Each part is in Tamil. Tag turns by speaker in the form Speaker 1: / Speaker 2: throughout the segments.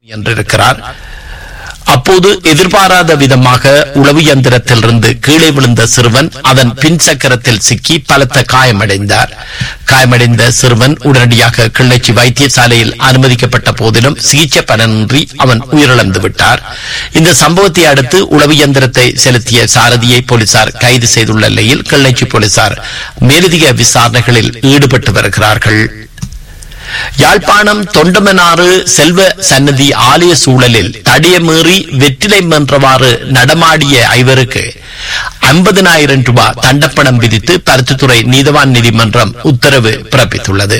Speaker 1: என்றிருக்கிறார் அப்போது எதிர்பாராத விதமாக உளவு இயந்திரத்திலிருந்து கீழே விழுந்த சிறுவன் அதன் பின் சக்கரத்தில் சிக்கி பலத்த காயமடைந்தார் காயமடைந்த சிறுவன் உடனடியாக கிள்ளச்சி வைத்தியசாலையில் அனுமதிக்கப்பட்ட போதிலும் சிகிச்சை பலனின்றி அவன் உயிரிழந்து விட்டார் இந்த சம்பவத்தை அடுத்து உளவு இயந்திரத்தை செலுத்திய சாரதியை போலீசார் கைது செய்துள்ள நிலையில் கிள்ளச்சி போலீசார் மேலதிக விசாரணைகளில் ஈடுபட்டு வருகிறார்கள் யாழ்ப்பாணம் தொண்டமனாறு செல்வ சன்னதி ஆலய சூழலில் தடியமீறி வெற்றிலை மென்றவாறு நடமாடிய ஐவருக்கு ஐம்பதனாயிரம் ரூபாய் தண்டப்பணம் விதித்து பருத்தித்துறை நீதவான் நீதிமன்றம் உத்தரவு பிறப்பித்துள்ளது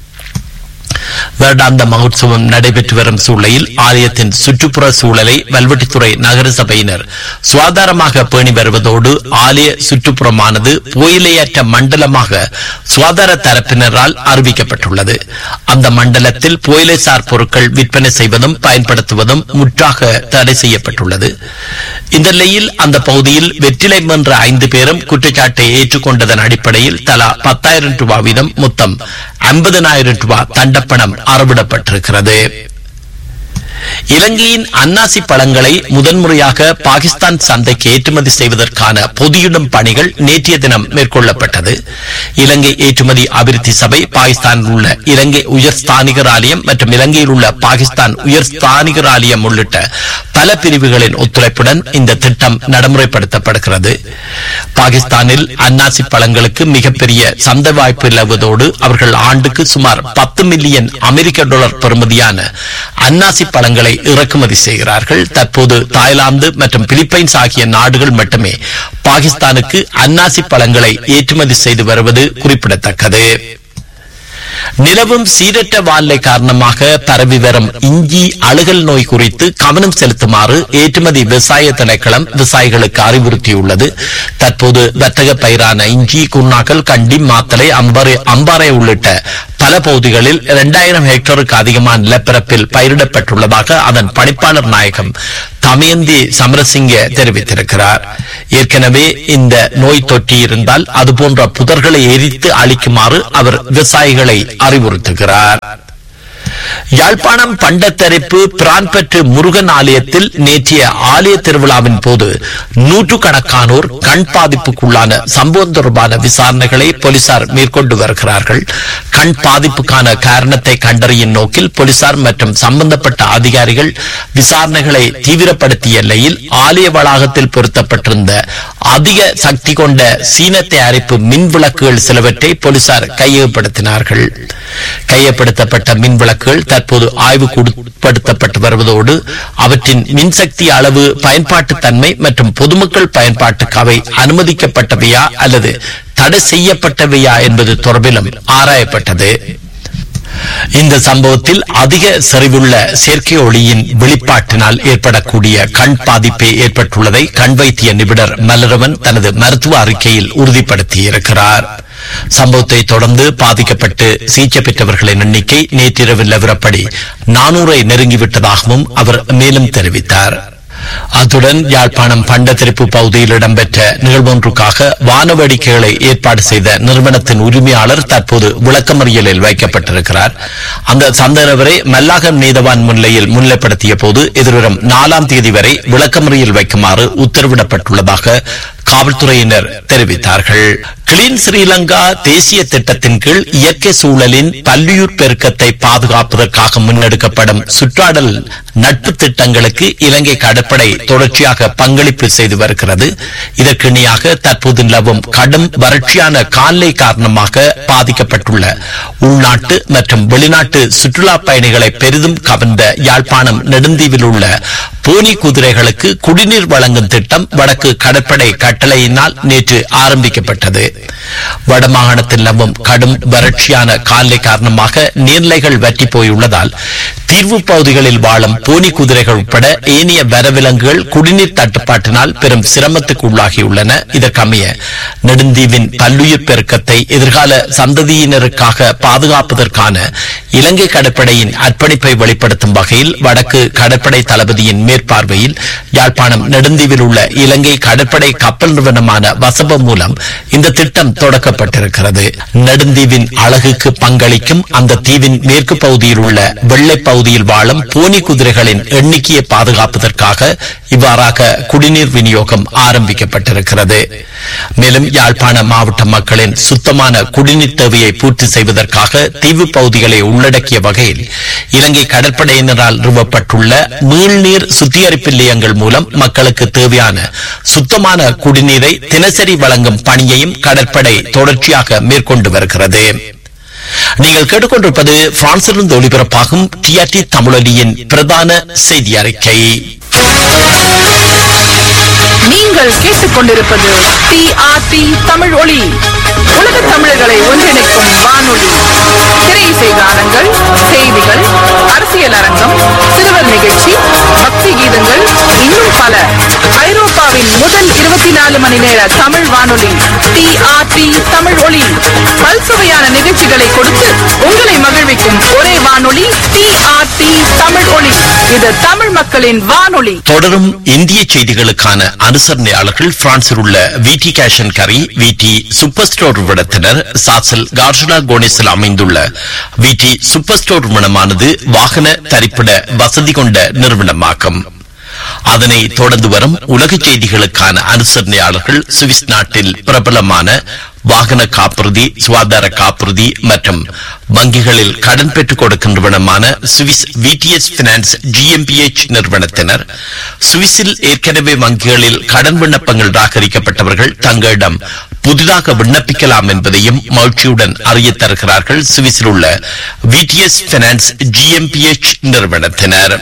Speaker 1: வருடாந்த மகோத்சவம் நடைபெற்று வரும் சூழலில் ஆலயத்தின் சுற்றுப்புற சூழலை வல்வெட்டித்துறை நகர சபையினர் சுகாதாரமாக பேணி வருவதோடு ஆலய சுற்றுப்புறமானது புயலையற்ற மண்டலமாக சுகாதார தரப்பினரால் அறிவிக்கப்பட்டுள்ளது அந்த மண்டலத்தில் புயலை சார் பொருட்கள் விற்பனை செய்வதும் பயன்படுத்துவதும் முற்றாக தடை செய்யப்பட்டுள்ளது இந்த நிலையில் அந்த பகுதியில் வெற்றிலை வென்ற ஐந்து பேரும் குற்றச்சாட்டை ஏற்றுக்கொண்டதன் அடிப்படையில் தலா பத்தாயிரம் ரூபாய் வீதம் மொத்தம் ஐம்பதனாயிரம் ரூபாய் தண்டப்பணம் அறவிடப்பட்டிருக்கிறது இலங்கையின் அன்னாசி பழங்களை முதன்முறையாக பாகிஸ்தான் சந்தைக்கு ஏற்றுமதி செய்வதற்கான பொதியிடும் பணிகள் நேற்றைய தினம் மேற்கொள்ளப்பட்டது இலங்கை ஏற்றுமதி அபிவிருத்தி சபை பாகிஸ்தானில் உள்ள இலங்கை உயர் ஸ்தானிகர் ஆலயம் மற்றும் இலங்கையில் உள்ள பாகிஸ்தான் உயர் ஸ்தானிகர் ஆலயம் உள்ளிட்ட பல பிரிவுகளின் ஒத்துழைப்புடன் இந்த திட்டம் நடைமுறைப்படுத்தப்படுகிறது பாகிஸ்தானில் அன்னாசி பழங்களுக்கு மிகப்பெரிய சந்தை வாய்ப்பு நிலவுவதோடு அவர்கள் ஆண்டுக்கு சுமார் பத்து மில்லியன் அமெரிக்க டாலர் பெறுமதியான அன்னாசி பழங்களை இறக்குமதி செய்கிறார்கள் தற்போது தாய்லாந்து மற்றும் பிலிப்பைன்ஸ் ஆகிய நாடுகள் மட்டுமே பாகிஸ்தானுக்கு அன்னாசி பழங்களை ஏற்றுமதி செய்து வருவது குறிப்பிடத்தக்கது நிலவும் சீரற்ற வானிலை காரணமாக பரவி வரும் இஞ்சி அழுகல் நோய் குறித்து கவனம் செலுத்துமாறு ஏற்றுமதி விவசாய திணைக்களம் விவசாயிகளுக்கு அறிவுறுத்தியுள்ளது தற்போது வர்த்தக பயிரான இஞ்சி குன்னாக்கல் கண்டி மாத்தலை அம்பாறை அம்பாறை உள்ளிட்ட பல பகுதிகளில் இரண்டாயிரம் ஹெக்டருக்கு அதிகமான நிலப்பரப்பில் பயிரிடப்பட்டுள்ளதாக அதன் பணிப்பாளர் நாயகம் தமயந்தி சமரசிங்க தெரிவித்திருக்கிறார் ஏற்கனவே இந்த நோய் தொற்றி இருந்தால் அதுபோன்ற புதர்களை எரித்து அழிக்குமாறு அவர் விவசாயிகளை அறிவுறுத்துகிறார் யாழ்ப்பாணம் பண்டத்தரிப்பு பிரான்பற்று முருகன் ஆலயத்தில் நேற்றைய ஆலய திருவிழாவின் போது நூற்றுக்கணக்கானோர் கண் பாதிப்புக்குள்ளான சம்பவம் தொடர்பான விசாரணைகளை போலீசார் மேற்கொண்டு வருகிறார்கள் கண் பாதிப்புக்கான காரணத்தை கண்டறியும் நோக்கில் போலீசார் மற்றும் சம்பந்தப்பட்ட அதிகாரிகள் விசாரணைகளை தீவிரப்படுத்திய நிலையில் ஆலய வளாகத்தில் பொருத்தப்பட்டிருந்த அதிக சக்தி கொண்ட சீன தயாரிப்பு மின் விளக்குகள் சிலவற்றை போலீசார் கையகப்படுத்தினார்கள் கையப்படுத்தப்பட்ட மின் விளக்குகள் தற்போது ஆய்வுக்கு உட்படுத்தப்பட்டு வருவதோடு அவற்றின் மின்சக்தி அளவு பயன்பாட்டு தன்மை மற்றும் பொதுமக்கள் பயன்பாட்டுக்கு அவை அனுமதிக்கப்பட்டவையா அல்லது தடை செய்யப்பட்டவையா என்பது தொடர்பிலும் ஆராயப்பட்டது இந்த சம்பவத்தில் அதிக செறிவுள்ள செயற்கை ஒளியின் வெளிப்பாட்டினால் ஏற்படக்கூடிய கண் பாதிப்பே ஏற்பட்டுள்ளதை கண் வைத்திய நிபுணர் மலரவன் தனது மருத்துவ அறிக்கையில் உறுதிப்படுத்தியிருக்கிறார் சம்பவத்தை தொடர்ந்து பாதிக்கப்பட்டு சிகிச்சை பெற்றவர்களின் எண்ணிக்கை நேற்றிரவு நிலவரப்படி நானூறை நெருங்கிவிட்டதாகவும் அவர் மேலும் தெரிவித்தார் அத்துடன் யாழ்ப்பாணம் பண்டத்திருப்பு பகுதியில் இடம்பெற்ற நிகழ்வொன்றுக்காக வானவேடிக்கைகளை ஏற்பாடு செய்த நிறுவனத்தின் உரிமையாளர் தற்போது விளக்கமறியலில் வைக்கப்பட்டிருக்கிறார் அந்த சந்தனவரை மல்லாகம் நீதவான் முன்னிலையில் முன்னிலைப்படுத்திய போது எதிர்வரும் நாலாம் தேதி வரை விளக்கமறியல் வைக்குமாறு உத்தரவிடப்பட்டுள்ளதாக காவல்துறையினர் தெரிவித்தார்கள் கிளீன் ஸ்ரீலங்கா தேசிய திட்டத்தின் கீழ் இயற்கை சூழலின் பல்லுயிர் பெருக்கத்தை பாதுகாப்பதற்காக முன்னெடுக்கப்படும் சுற்றாடல் நட்பு திட்டங்களுக்கு இலங்கை கடற்படை தொடர்ச்சியாக பங்களிப்பு செய்து வருகிறது இதற்கு இணையாக தற்போது நிலவும் கடும் வறட்சியான கால்நிலை காரணமாக பாதிக்கப்பட்டுள்ள உள்நாட்டு மற்றும் வெளிநாட்டு சுற்றுலா பயணிகளை பெரிதும் கவர்ந்த யாழ்ப்பாணம் நெடுந்தீவில் உள்ள போனி குதிரைகளுக்கு குடிநீர் வழங்கும் திட்டம் வடக்கு கடற்படை கட்டளையினால் நேற்று ஆரம்பிக்கப்பட்டது வடமாகாணத்தில் நிலவும் கடும் வறட்சியான கால்நிலை காரணமாக நீர்நிலைகள் வற்றி போயுள்ளதால் தீர்வு பகுதிகளில் வாழும் போனி குதிரைகள் உட்பட ஏனைய வரவிலங்குகள் குடிநீர் தட்டுப்பாட்டினால் பெரும் சிரமத்துக்கு உள்ளாகியுள்ளன இதற்கமைய நெடுந்தீவின் பல்லுயிர் பெருக்கத்தை எதிர்கால சந்ததியினருக்காக பாதுகாப்பதற்கான இலங்கை கடற்படையின் அர்ப்பணிப்பை வெளிப்படுத்தும் வகையில் வடக்கு கடற்படை தளபதியின் மேற்பார்வையில் யாழ்ப்பாணம் நெடுந்தீவில் உள்ள இலங்கை கடற்படை கப்பல் நிறுவனமான வசபம் மூலம் இந்த திட்டம் தொடக்கப்பட்டிருக்கிறது நெடுந்தீவின் அழகுக்கு பங்களிக்கும் அந்த தீவின் மேற்கு பகுதியில் உள்ள வெள்ளை பகுதி பகுதியில் வாழும் போனி குதிரைகளின் எண்ணிக்கையை பாதுகாப்பதற்காக இவ்வாறாக குடிநீர் விநியோகம் ஆரம்பிக்கப்பட்டிருக்கிறது மேலும் யாழ்ப்பாண மாவட்ட மக்களின் சுத்தமான குடிநீர் தேவையை பூர்த்தி செய்வதற்காக தீவு பகுதிகளை உள்ளடக்கிய வகையில் இலங்கை கடற்படையினரால் நிறுவப்பட்டுள்ள மீள்நீர் சுத்திகரிப்பு நிலையங்கள் மூலம் மக்களுக்கு தேவையான சுத்தமான குடிநீரை தினசரி வழங்கும் பணியையும் கடற்படை தொடர்ச்சியாக மேற்கொண்டு வருகிறது நீங்கள் கேட்டுக்கொண்டிருப்பது பிரான்சிலிருந்து ஒளிபரப்பாகும் டிஆர்டி தமிழொலியின் பிரதான செய்தி அறிக்கை
Speaker 2: நீங்கள் கேட்டுக்கொண்டிருப்பது டிஆர்டி தமிழ் ஒளி உலக தமிழர்களை ஒன்றிணைக்கும் வானொலி திரை இசை கானங்கள் செய்திகள் அரசியல் அரங்கம் சிறுவர் நிகழ்ச்சி பக்தி கீதங்கள் இன்னும் பல ஐரோப்பாவின் முதல் இருபத்தி நாலு மணி நேர தமிழ் வானொலி டிஆர்டி தமிழ் ஒளி பல்சுவையான நிகழ்ச்சிகளை கொடுத்து உங்களை மகிழ்விக்கும் ஒரே வானொலி டிஆர்டி தமிழ் ஒளி இது தமிழ் மக்களின் வானொலி
Speaker 1: தொடரும் இந்திய செய்திகளுக்கான அனுசரணையாளர்கள் பிரான்சில் உள்ள விடி கேஷன் கரி விடி சூப்பர் ஸ்டோர் விடத்தினர் சாசல் கார்ஷுலா கோனிஸில் அமைந்துள்ள விடி சூப்பர் ஸ்டோர் நிறுவனமானது வாகன தரிப்பிட வசதி கொண்ட நிறுவனமாகும் அதனை தொடர்ந்து வரும் உலக செய்திகளுக்கான அனுசரணையாளர்கள் சுவிஸ் நாட்டில் பிரபலமான வாகன காப்புறுதி சுகாதார காப்புறுதி மற்றும் வங்கிகளில் கடன் பெற்றுக் கொடுக்கும் நிறுவனமான சுவிஸ் விடிஎஸ் பினான்ஸ் ஜிஎம்பிஎச் நிறுவனத்தினர் சுவிஸில் ஏற்கனவே வங்கிகளில் கடன் விண்ணப்பங்கள் நிராகரிக்கப்பட்டவர்கள் தங்களிடம் புதிதாக விண்ணப்பிக்கலாம் என்பதையும் மகிழ்ச்சியுடன் அறியத் தருகிறார்கள் சுவிஸில் உள்ள விடிஎஸ் பினான்ஸ் ஜிஎம்பிஎச் நிறுவனத்தினர்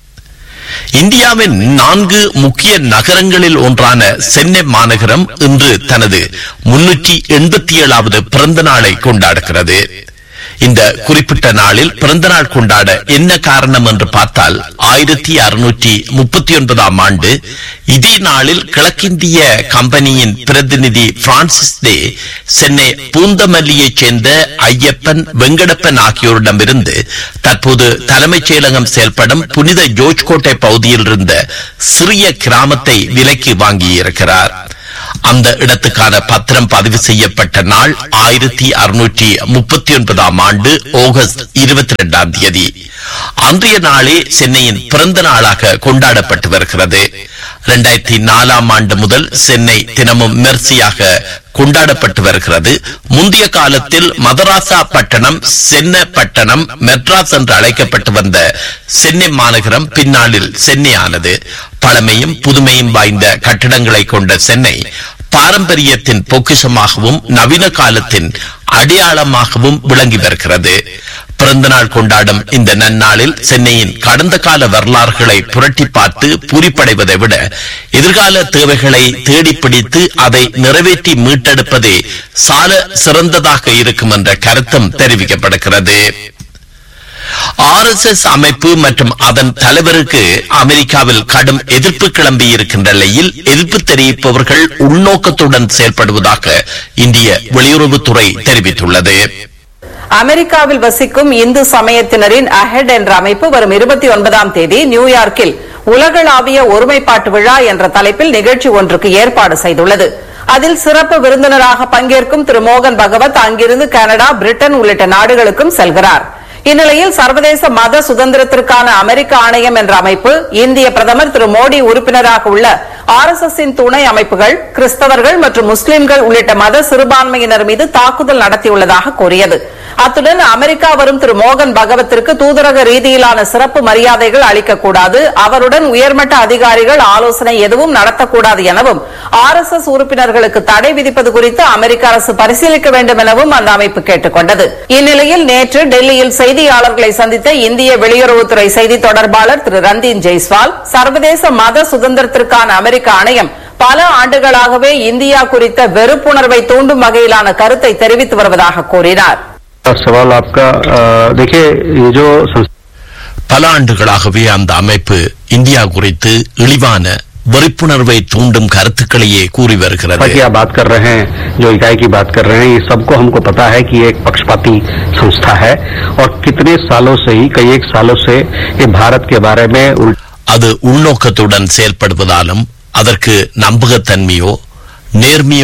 Speaker 1: இந்தியாவின் நான்கு முக்கிய நகரங்களில் ஒன்றான சென்னை மாநகரம் இன்று தனது முன்னூற்றி எண்பத்தி ஏழாவது பிறந்த நாளை கொண்டாடுகிறது இந்த குறிப்பிட்ட நாளில் பிறந்த நாள் கொண்டாட என்ன காரணம் என்று பார்த்தால் ஆயிரத்தி அறுநூற்றி முப்பத்தி ஒன்பதாம் ஆண்டு இதே நாளில் கிழக்கிந்திய கம்பெனியின் பிரதிநிதி பிரான்சிஸ் டே சென்னை பூந்தமல்லியைச் சேர்ந்த ஐயப்பன் வெங்கடப்பன் ஆகியோரிடமிருந்து தற்போது தலைமைச் செயலகம் செயல்படும் புனித ஜோர்ஜ் கோட்டை பகுதியில் இருந்த சிறிய கிராமத்தை விலைக்கு வாங்கியிருக்கிறார் அந்த இடத்துக்கான பத்திரம் பதிவு செய்யப்பட்ட நாள் ஆயிரத்தி அறுநூற்றி முப்பத்தி ஒன்பதாம் ஆண்டு ஆகஸ்ட் இருபத்தி இரண்டாம் தேதி அன்றைய நாளே சென்னையின் பிறந்த நாளாக கொண்டாடப்பட்டு வருகிறது இரண்டாயிரத்தி நாலாம் ஆண்டு முதல் சென்னை தினமும் விமர்சையாக கொண்டாடப்பட்டு வருகிறது முந்தைய காலத்தில் மதராசா பட்டணம் சென்னை பட்டணம் மெட்ராஸ் என்று அழைக்கப்பட்டு வந்த சென்னை மாநகரம் பின்னாளில் சென்னை ஆனது பழமையும் புதுமையும் வாய்ந்த கட்டிடங்களை கொண்ட சென்னை பாரம்பரியத்தின் பொக்கிஷமாகவும் நவீன காலத்தின் அடையாளமாகவும் விளங்கி வருகிறது பிறந்தநாள் கொண்டாடும் இந்த நன்னாளில் சென்னையின் கடந்த கால வரலாறுகளை புரட்டி பார்த்து பூரிப்படைவதை விட எதிர்கால தேவைகளை தேடி பிடித்து அதை நிறைவேற்றி மீட்டெடுப்பதே சால சிறந்ததாக இருக்கும் என்ற கருத்தும் தெரிவிக்கப்படுகிறது ஆர் எஸ் எஸ் அமைப்பு மற்றும் அதன் தலைவருக்கு அமெரிக்காவில் கடும் எதிர்ப்பு கிளம்பி இருக்கின்ற நிலையில் எதிர்ப்பு தெரிவிப்பவர்கள் உள்நோக்கத்துடன் செயல்படுவதாக இந்திய வெளியுறவுத்துறை தெரிவித்துள்ளது
Speaker 3: அமெரிக்காவில் வசிக்கும் இந்து சமயத்தினரின் அஹெட் என்ற அமைப்பு வரும் இருபத்தி ஒன்பதாம் தேதி நியூயார்க்கில் உலகளாவிய ஒருமைப்பாட்டு விழா என்ற தலைப்பில் நிகழ்ச்சி ஒன்றுக்கு ஏற்பாடு செய்துள்ளது அதில் சிறப்பு விருந்தினராக பங்கேற்கும் திரு மோகன் பகவத் அங்கிருந்து கனடா பிரிட்டன் உள்ளிட்ட நாடுகளுக்கும் செல்கிறார் இந்நிலையில் சர்வதேச மத சுதந்திரத்திற்கான அமெரிக்க ஆணையம் என்ற அமைப்பு இந்திய பிரதமர் திரு மோடி உறுப்பினராக உள்ள ஆர் எஸ் எஸ் துணை அமைப்புகள் கிறிஸ்தவர்கள் மற்றும் முஸ்லிம்கள் உள்ளிட்ட மத சிறுபான்மையினர் மீது தாக்குதல் நடத்தியுள்ளதாக கூறியது அத்துடன் அமெரிக்கா வரும் திரு மோகன் பகவத்திற்கு தூதரக ரீதியிலான சிறப்பு மரியாதைகள் அளிக்கக்கூடாது அவருடன் உயர்மட்ட அதிகாரிகள் ஆலோசனை எதுவும் நடத்தக்கூடாது எனவும் ஆர் எஸ் எஸ் உறுப்பினர்களுக்கு தடை விதிப்பது குறித்து அமெரிக்க அரசு பரிசீலிக்க வேண்டும் எனவும் அந்த அமைப்பு கேட்டுக் கொண்டது இந்நிலையில் நேற்று டெல்லியில் செய்தியாளர்களை சந்தித்த இந்திய வெளியுறவுத்துறை செய்தி தொடர்பாளர் திரு ரந்தீன் ஜெய்ஸ்வால் சர்வதேச மத சுதந்திரத்திற்கான அமெரிக்க ஆணையம் பல ஆண்டுகளாகவே இந்தியா குறித்த வெறுப்புணர்வை தூண்டும் வகையிலான கருத்தை தெரிவித்து வருவதாக கூறினார்
Speaker 4: सवाल आपका अ, देखिए ये जो संस्था
Speaker 1: பல ஆண்டுகளாகவே அந்த அமைப்பு இந்தியா குறித்து இழிவான வெறுப்புணர்வை தூண்டும் கருத்துக்களையே கூறி வருகிறது
Speaker 4: की आप बात कर रहे हैं जो इकाई की बात कर रहे हैं ये सबको हमको पता है कि ये एक पक्षपाती संस्था है और कितने सालों से ही कई एक सालों से ये भारत के बारे में उल्टा
Speaker 1: அது உள்நோக்கத்துடன் செயல்படுவதாலும் அதற்கு நம்பகத்தன்மையோ நேர்மையோ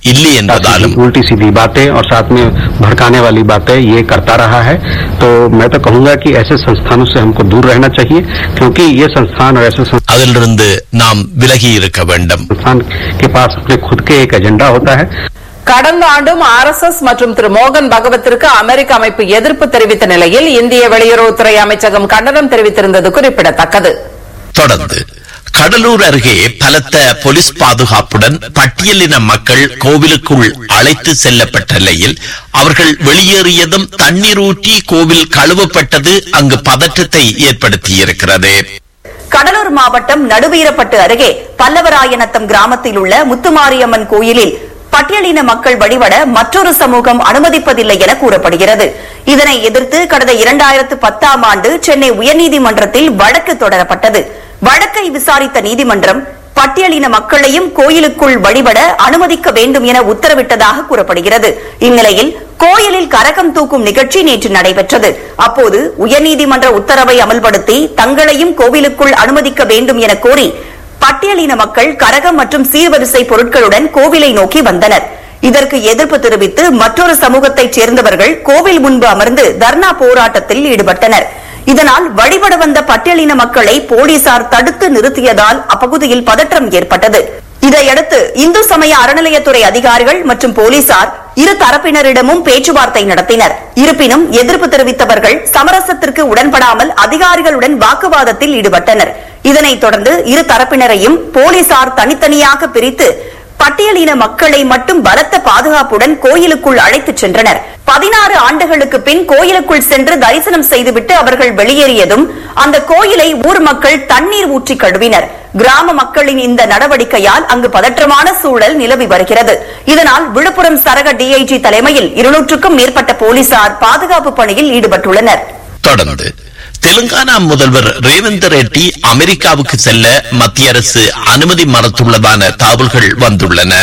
Speaker 1: இல்லை என்பதாலும்
Speaker 4: उल्टी सीधी बातें और साथ में भड़काने वाली बातें ये करता रहा है तो मैं तो कहूंगा कि ऐसे संस्थानों से हमको दूर रहना चाहिए क्योंकि ये संस्थान और ऐसे
Speaker 1: அதிலிருந்து நாம் விலகி இருக்க வேண்டும்
Speaker 4: संस्थान के पास अपने खुद के एक एजेंडा होता है
Speaker 3: கடந்த ஆண்டும் ஆர் எஸ் எஸ் மற்றும் திரு மோகன் பகவத்திற்கு அமெரிக்க அமைப்பு எதிர்ப்பு தெரிவித்த நிலையில் இந்திய வெளியுறவுத்துறை அமைச்சகம் கண்டனம் தெரிவித்திருந்தது குறிப்பிடத்தக்கது
Speaker 1: தொடர்ந்து கடலூர் அருகே பலத்த போலீஸ் பாதுகாப்புடன் பட்டியலின மக்கள் கோவிலுக்குள் அழைத்து செல்லப்பட்ட நிலையில் அவர்கள் வெளியேறியதும் தண்ணீர் ஊற்றி கோவில் கழுவப்பட்டது அங்கு பதற்றத்தை ஏற்படுத்தியிருக்கிறது
Speaker 5: கடலூர் மாவட்டம் நடுவீரப்பட்டு அருகே பல்லவராயநத்தம் கிராமத்தில் உள்ள முத்துமாரியம்மன் கோயிலில் பட்டியலின மக்கள் வழிபட மற்றொரு சமூகம் அனுமதிப்பதில்லை என கூறப்படுகிறது இதனை எதிர்த்து கடந்த இரண்டாயிரத்து பத்தாம் ஆண்டு சென்னை உயர்நீதிமன்றத்தில் வழக்கு தொடரப்பட்டது வழக்கை விசாரித்த நீதிமன்றம் பட்டியலின மக்களையும் கோயிலுக்குள் வழிபட அனுமதிக்க வேண்டும் என உத்தரவிட்டதாக கூறப்படுகிறது இந்நிலையில் கோயிலில் கரகம் தூக்கும் நிகழ்ச்சி நேற்று நடைபெற்றது அப்போது உயர்நீதிமன்ற உத்தரவை அமல்படுத்தி தங்களையும் கோவிலுக்குள் அனுமதிக்க வேண்டும் என கோரி பட்டியலின மக்கள் கரகம் மற்றும் சீர்வரிசை பொருட்களுடன் கோவிலை நோக்கி வந்தனர் இதற்கு எதிர்ப்பு தெரிவித்து மற்றொரு சமூகத்தைச் சேர்ந்தவர்கள் கோவில் முன்பு அமர்ந்து தர்ணா போராட்டத்தில் ஈடுபட்டனர் இதனால் வழிபட வந்த பட்டியலின மக்களை போலீசார் தடுத்து நிறுத்தியதால் அப்பகுதியில் பதற்றம் ஏற்பட்டது இதையடுத்து இந்து சமய அறநிலையத்துறை அதிகாரிகள் மற்றும் போலீசார் இரு தரப்பினரிடமும் பேச்சுவார்த்தை நடத்தினர் இருப்பினும் எதிர்ப்பு தெரிவித்தவர்கள் சமரசத்திற்கு உடன்படாமல் அதிகாரிகளுடன் வாக்குவாதத்தில் ஈடுபட்டனர் இதனைத் தொடர்ந்து இரு தரப்பினரையும் போலீசார் தனித்தனியாக பிரித்து பட்டியலின மக்களை மட்டும் பலத்த பாதுகாப்புடன் கோயிலுக்குள் அழைத்துச் சென்றனர் பதினாறு ஆண்டுகளுக்கு பின் கோயிலுக்குள் சென்று தரிசனம் செய்துவிட்டு அவர்கள் வெளியேறியதும் அந்த கோயிலை ஊர் மக்கள் தண்ணீர் ஊற்றி கழுவினர் கிராம மக்களின் இந்த நடவடிக்கையால் அங்கு பதற்றமான சூழல் நிலவி வருகிறது இதனால் விழுப்புரம் சரக டிஐஜி தலைமையில் இருநூற்றுக்கும் மேற்பட்ட போலீசார் பாதுகாப்பு பணியில் ஈடுபட்டுள்ளனர்
Speaker 1: தொடர்ந்து தெலுங்கானா முதல்வர் ரேவந்த் ரெட்டி அமெரிக்காவுக்கு செல்ல மத்திய அரசு அனுமதி மறுத்துள்ளதான தகவல்கள் வந்துள்ளன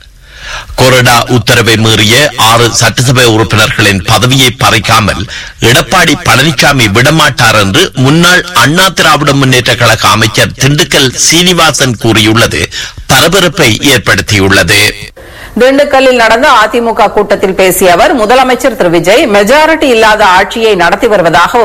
Speaker 1: கொறடா உத்தரவை மீறிய ஆறு சட்டசபை உறுப்பினர்களின் பதவியை பறிக்காமல் எடப்பாடி பழனிசாமி விடமாட்டார் என்று முன்னாள் அண்ணா திராவிட முன்னேற்ற கழக அமைச்சர் திண்டுக்கல் சீனிவாசன் கூறியுள்ளது பரபரப்பை ஏற்படுத்தியுள்ளது
Speaker 3: திண்டுக்கல்லில் நடந்த அதிமுக கூட்டத்தில் பேசிய அவர் முதலமைச்சர் திரு விஜய் மெஜாரிட்டி இல்லாத ஆட்சியை நடத்தி வருவதாகவும்